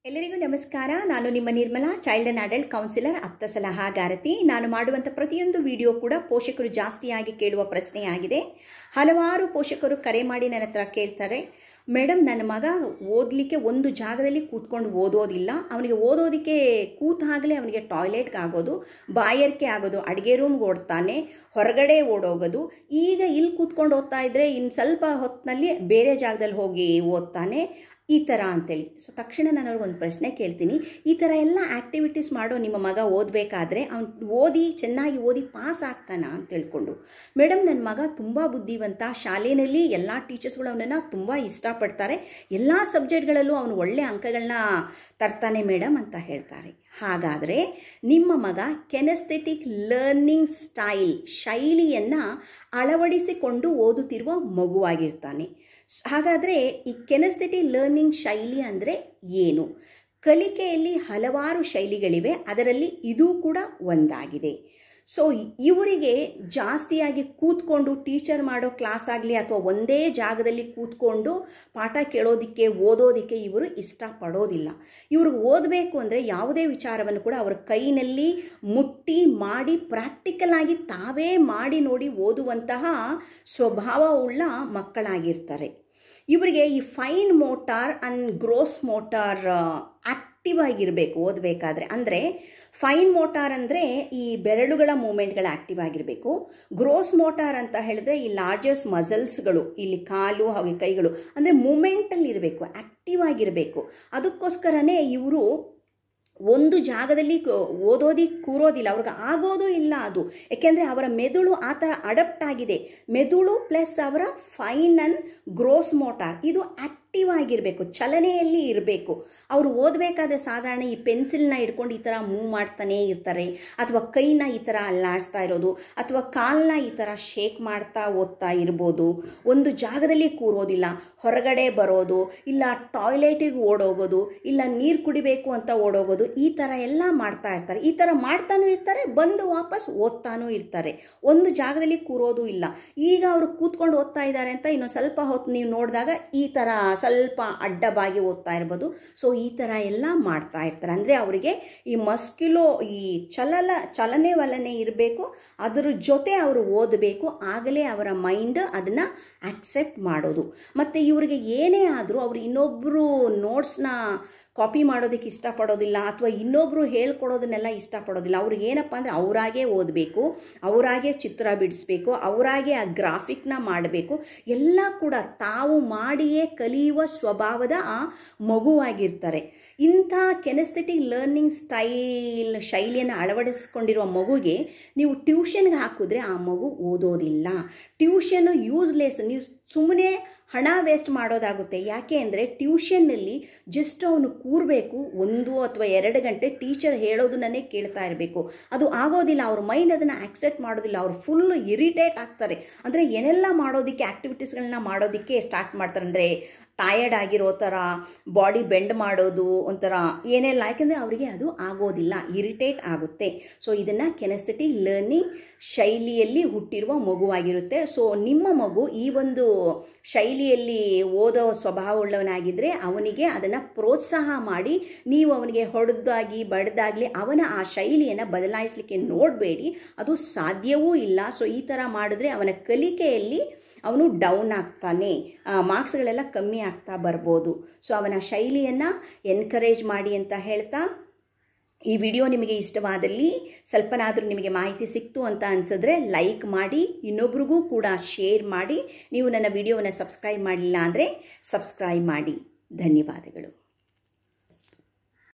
ಎಲ್ಲರಿಗೂ ನಮಸ್ಕಾರ ನಾನು ನಿಮ್ಮ Nirmala child and adult counsellor ಆಪ್ತ ಸಲಹಾಗಾರತಿ ನಾನು ಮಾಡುವಂಥ ಪ್ರತಿಯೊಂದು ವಿಡಿಯೋ ಕೂಡ ಪೋಷಕರು ಜಾಸ್ತಿಯಾಗಿ ಕೇಳುವ ಪ್ರಶ್ನೆಯಾಗಿದೆ ಹಲವಾರು ಪೋಷಕರು ಕರೆ ಮಾಡಿ ನನ್ನ ಹತ್ರ ಕೇಳ್ತಾರೆ ಮೇಡಮ್ ನನ್ನ ಮಗ ಓದಲಿಕ್ಕೆ ಒಂದು ಜಾಗದಲ್ಲಿ ಕೂತ್ಕೊಂಡು ಓದೋದಿಲ್ಲ ಅವನಿಗೆ ಓದೋದಕ್ಕೆ ಕೂತಾಗಲೇ ಅವನಿಗೆ ಟಾಯ್ಲೆಟ್ಗೆ ಆಗೋದು ಬಾಯರ್ಕೆ ಆಗೋದು ಅಡುಗೆ ರೂಮ್ಗೆ ಓಡ್ತಾನೆ ಹೊರಗಡೆ ಓಡೋಗೋದು ಈಗ ಇಲ್ಲಿ ಕೂತ್ಕೊಂಡು ಓದ್ತಾ ಇದ್ದರೆ ಇನ್ನು ಸ್ವಲ್ಪ ಹೊತ್ತಿನಲ್ಲಿ ಬೇರೆ ಜಾಗದಲ್ಲಿ ಹೋಗಿ ಓದ್ತಾನೆ ಈ ಥರ ಅಂತೇಳಿ ಸೊ ತಕ್ಷಣ ನಾನು ಅವ್ರಿಗೆ ಒಂದು ಪ್ರಶ್ನೆ ಕೇಳ್ತೀನಿ ಈ ಥರ ಎಲ್ಲ ಆ್ಯಕ್ಟಿವಿಟೀಸ್ ಮಾಡೋ ನಿಮ್ಮ ಮಗ ಓದಬೇಕಾದ್ರೆ ಅವ್ನು ಓದಿ ಚೆನ್ನಾಗಿ ಓದಿ ಪಾಸ್ ಆಗ್ತಾನ ಅಂತ ತಿಳ್ಕೊಂಡು ಮೇಡಮ್ ನನ್ನ ಮಗ ತುಂಬ ಬುದ್ಧಿವಂತ ಶಾಲೆಯಲ್ಲಿ ಎಲ್ಲ ಟೀಚರ್ಸ್ಗಳು ಅವನನ್ನು ತುಂಬ ಇಷ್ಟಪಡ್ತಾರೆ ಎಲ್ಲ ಸಬ್ಜೆಕ್ಟ್ಗಳಲ್ಲೂ ಅವನು ಒಳ್ಳೆ ಅಂಕಗಳನ್ನ ತರ್ತಾನೆ ಮೇಡಮ್ ಅಂತ ಹೇಳ್ತಾರೆ ಹಾಗಾದರೆ ನಿಮ್ಮ ಮಗ ಕೆನೆಸ್ಥೆಟಿಕ್ ಲರ್ನಿಂಗ್ ಸ್ಟೈಲ್ ಶೈಲಿಯನ್ನು ಅಳವಡಿಸಿಕೊಂಡು ಓದುತ್ತಿರುವ ಮಗುವಾಗಿರ್ತಾನೆ ಹಾಗಾದರೆ ಈ ಕೆನೆಸ್ಥೆಟಿ ಲರ್ನಿಂಗ್ ಶೈಲಿ ಅಂದರೆ ಏನು ಕಲಿಕೆಯಲ್ಲಿ ಹಲವಾರು ಶೈಲಿಗಳಿವೆ ಅದರಲ್ಲಿ ಇದು ಕೂಡ ಒಂದಾಗಿದೆ ಸೊ ಇವರಿಗೆ ಜಾಸ್ತಿಯಾಗಿ ಕೂತ್ಕೊಂಡು ಟೀಚರ್ ಮಾಡೋ ಕ್ಲಾಸ್ ಆಗಲಿ ಅಥವಾ ಒಂದೇ ಜಾಗದಲ್ಲಿ ಕೂತ್ಕೊಂಡು ಪಾಠ ಕೇಳೋದಕ್ಕೆ ಓದೋದಕ್ಕೆ ಇವರು ಇಷ್ಟಪಡೋದಿಲ್ಲ ಇವ್ರಿಗೆ ಓದಬೇಕು ಅಂದರೆ ಯಾವುದೇ ವಿಚಾರವನ್ನು ಕೂಡ ಅವರ ಕೈನಲ್ಲಿ ಮುಟ್ಟಿ ಮಾಡಿ ಪ್ರಾಕ್ಟಿಕಲ್ ಆಗಿ ತಾವೇ ಮಾಡಿ ನೋಡಿ ಓದುವಂತಹ ಸ್ವಭಾವವುಳ್ಳ ಮಕ್ಕಳಾಗಿರ್ತಾರೆ ಇವರಿಗೆ ಈ fine motor and gross motor active ಆಗಿರಬೇಕು ಓದಬೇಕಾದ್ರೆ ಅಂದರೆ ಫೈನ್ ಮೋಟಾರ್ ಅಂದರೆ ಈ ಬೆರಳುಗಳ ಮೂಮೆಂಟ್ಗಳು ಆಕ್ಟಿವ್ ಆಗಿರಬೇಕು ಗ್ರೋಸ್ ಮೋಟಾರ್ ಅಂತ ಹೇಳಿದ್ರೆ ಈ ಲಾರ್ಜೆಸ್ಟ್ ಮಸಲ್ಸ್ಗಳು ಇಲ್ಲಿ ಕಾಲು ಹಾಗೆ ಕೈಗಳು ಅಂದರೆ ಮೂಮೆಂಟಲ್ಲಿ ಇರಬೇಕು ಆಕ್ಟಿವ್ ಆಗಿರಬೇಕು ಅದಕ್ಕೋಸ್ಕರನೇ ಇವರು ಒಂದು ಜಾಗದಲ್ಲಿ ಓದೋದಿಕ್ಕೆ ಕೂರೋದಿಲ್ಲ ಅವ್ರಿಗೆ ಆಗೋದು ಇಲ್ಲ ಅದು ಯಾಕೆಂದರೆ ಅವರ ಮೆದುಳು ಆ ಥರ ಅಡಪ್ಟ್ ಆಗಿದೆ ಮೆದುಳು ಪ್ಲಸ್ ಅವರ ಫೈನ್ ಅಂಡ್ ಗ್ರೋಸ್ ಮೋಟಾರ್ ಇದು ಆಕ್ಟಿವ್ ಆಗಿರಬೇಕು ಚಲನೆಯಲ್ಲಿ ಇರಬೇಕು ಅವರು ಓದಬೇಕಾದ್ರೆ ಸಾಧಾರಣ ಈ ಪೆನ್ಸಿಲ್ನ ಇಟ್ಕೊಂಡು ಈ ಥರ ಮೂವ್ ಮಾಡ್ತಾನೇ ಇರ್ತಾರೆ ಅಥವಾ ಕೈನ ಈ ಥರ ಅಲ್ಲಾಡಿಸ್ತಾ ಇರೋದು ಅಥವಾ ಕಾಲನ್ನ ಈ ಥರ ಶೇಕ್ ಮಾಡ್ತಾ ಓದ್ತಾ ಇರ್ಬೋದು ಒಂದು ಜಾಗದಲ್ಲಿ ಕೂರೋದಿಲ್ಲ ಹೊರಗಡೆ ಬರೋದು ಇಲ್ಲ ಟಾಯ್ಲೆಟಿಗೆ ಓಡೋಗೋದು ಇಲ್ಲ ನೀರು ಕುಡಿಬೇಕು ಅಂತ ಓಡೋಗೋದು ಈ ಥರ ಎಲ್ಲ ಮಾಡ್ತಾ ಇರ್ತಾರೆ ಈ ಥರ ಮಾಡ್ತಾನೂ ಇರ್ತಾರೆ ಬಂದು ವಾಪಸ್ ಓದ್ತಾನೂ ಇರ್ತಾರೆ ಒಂದು ಜಾಗದಲ್ಲಿ ಕೂರೋದು ಇಲ್ಲ ಈಗ ಅವರು ಕೂತ್ಕೊಂಡು ಓದ್ತಾ ಇದ್ದಾರೆ ಅಂತ ಇನ್ನೊಂದು ಸ್ವಲ್ಪ ಹೊತ್ತು ನೀವು ನೋಡಿದಾಗ ಈ ಥರ ಸ್ವಲ್ಪ ಅಡ್ಡಬಾಗಿ ಓದ್ತಾ ಇರ್ಬೋದು ಸೊ ಈ ಥರ ಎಲ್ಲ ಮಾಡ್ತಾ ಇರ್ತಾರೆ ಅಂದರೆ ಅವರಿಗೆ ಈ ಮಸ್ಕ್ಯುಲೋ ಈ ಚಲನ ಚಲನೆ ವಲನೆ ಇರಬೇಕು ಅದರ ಜೊತೆ ಅವರು ಓದಬೇಕು ಆಗಲೇ ಅವರ ಮೈಂಡ್ ಅದನ್ನು ಆಕ್ಸೆಪ್ಟ್ ಮಾಡೋದು ಮತ್ತು ಇವರಿಗೆ ಏನೇ ಆದರೂ ಅವರು ಇನ್ನೊಬ್ಬರು ನೋಟ್ಸ್ನ ಕಾಪಿ ಮಾಡೋದಕ್ಕೆ ಇಷ್ಟಪಡೋದಿಲ್ಲ ಅಥವಾ ಇನ್ನೊಬ್ಬರು ಹೇಳ್ಕೊಡೋದನ್ನೆಲ್ಲ ಇಷ್ಟಪಡೋದಿಲ್ಲ ಅವ್ರಿಗೆ ಏನಪ್ಪ ಅಂದರೆ ಅವರಾಗೇ ಓದಬೇಕು ಅವರಾಗೇ ಚಿತ್ರ ಬಿಡಿಸ್ಬೇಕು ಅವರಾಗೇ ಆ ಗ್ರಾಫಿಕ್ನ ಮಾಡಬೇಕು ಎಲ್ಲ ಕೂಡ ತಾವು ಮಾಡಿಯೇ ಕಲಿಯುವ ಸ್ವಭಾವದ ಮಗುವಾಗಿರ್ತಾರೆ ಇಂಥ ಕೆನೆಸ್ಥೆಟಿಕ್ ಲರ್ನಿಂಗ್ ಸ್ಟೈಲ್ ಶೈಲಿಯನ್ನು ಅಳವಡಿಸ್ಕೊಂಡಿರುವ ಮಗುಗೆ ನೀವು ಟ್ಯೂಷನ್ಗೆ ಹಾಕಿದ್ರೆ ಆ ಮಗು ಓದೋದಿಲ್ಲ ಟ್ಯೂಷನ್ ಯೂಸ್ಲೆಸ್ ನೀವು ಸುಮ್ಮನೆ ಹಣ ವೇಸ್ಟ್ ಮಾಡೋದಾಗುತ್ತೆ ಯಾಕೆ ಅಂದರೆ ಟ್ಯೂಷನ್ನಲ್ಲಿ ಜಸ್ಟ್ ಅವನು ಕೂರಬೇಕು ಒಂದು ಅಥವಾ ಎರಡು ಗಂಟೆ ಟೀಚರ್ ಹೇಳೋದನ್ನೇ ಕೇಳ್ತಾ ಇರಬೇಕು ಅದು ಆಗೋದಿಲ್ಲ ಅವ್ರ ಮೈಂಡ್ ಅದನ್ನು ಆಕ್ಸೆಪ್ಟ್ ಮಾಡೋದಿಲ್ಲ ಅವ್ರು ಫುಲ್ ಇರಿಟೇಟ್ ಆಗ್ತಾರೆ ಅಂದರೆ ಏನೆಲ್ಲ ಮಾಡೋದಕ್ಕೆ ಆ್ಯಕ್ಟಿವಿಟೀಸ್ಗಳನ್ನ ಮಾಡೋದಕ್ಕೆ ಸ್ಟಾರ್ಟ್ ಮಾಡ್ತಾರೆ ಅಂದರೆ ಟಯರ್ಡ್ ಆಗಿರೋ ಥರ ಬಾಡಿ ಬೆಂಡ್ ಮಾಡೋದು ಒಂಥರ ಏನೆಲ್ಲ ಯಾಕೆಂದರೆ ಅವರಿಗೆ ಅದು ಆಗೋದಿಲ್ಲ ಇರಿಟೇಟ್ ಆಗುತ್ತೆ ಸೊ ಇದನ್ನು ಕೆನೆಸ್ಥೆಟಿಕ್ ಲರ್ನಿಂಗ್ ಶೈಲಿಯಲ್ಲಿ ಹುಟ್ಟಿರುವ ಮಗುವಾಗಿರುತ್ತೆ ಸೊ ನಿಮ್ಮ ಮಗು ಈ ಒಂದು ಶೈಲಿಯಲ್ಲಿ ಓದೋ ಸ್ವಭಾವವುಳ್ಳವನಾಗಿದ್ದರೆ ಅವನಿಗೆ ಅದನ್ನು ಪ್ರೋತ್ಸಾಹ ಮಾಡಿ ನೀವು ಅವನಿಗೆ ಹೊಡೆದಾಗಿ ಬಡ್ದಾಗಲಿ ಅವನ ಆ ಶೈಲಿಯನ್ನು ಬದಲಾಯಿಸಲಿಕ್ಕೆ ನೋಡಬೇಡಿ ಅದು ಸಾಧ್ಯವೂ ಇಲ್ಲ ಸೊ ಈ ಥರ ಮಾಡಿದ್ರೆ ಅವನ ಕಲಿಕೆಯಲ್ಲಿ ಅವನು ಡೌನ್ ಆಗ್ತಾನೆ ಮಾರ್ಕ್ಸ್ಗಳೆಲ್ಲ ಕಮ್ಮಿ ಆಗ್ತಾ ಬರ್ಬೋದು ಸೊ ಅವನ ಶೈಲಿಯನ್ನು ಎನ್ಕರೇಜ್ ಮಾಡಿ ಅಂತ ಹೇಳ್ತಾ ಈ ವಿಡಿಯೋ ನಿಮಗೆ ಇಷ್ಟವಾದಲ್ಲಿ ಸ್ವಲ್ಪನಾದರೂ ನಿಮಗೆ ಮಾಹಿತಿ ಸಿಕ್ತು ಅಂತ ಅನಿಸಿದ್ರೆ ಲೈಕ್ ಮಾಡಿ ಇನ್ನೊಬ್ರಿಗೂ ಕೂಡ ಶೇರ್ ಮಾಡಿ ನೀವು ನನ್ನ ವಿಡಿಯೋವನ್ನು ಸಬ್ಸ್ಕ್ರೈಬ್ ಮಾಡಲಿಲ್ಲ ಅಂದರೆ ಸಬ್ಸ್ಕ್ರೈಬ್ ಮಾಡಿ ಧನ್ಯವಾದಗಳು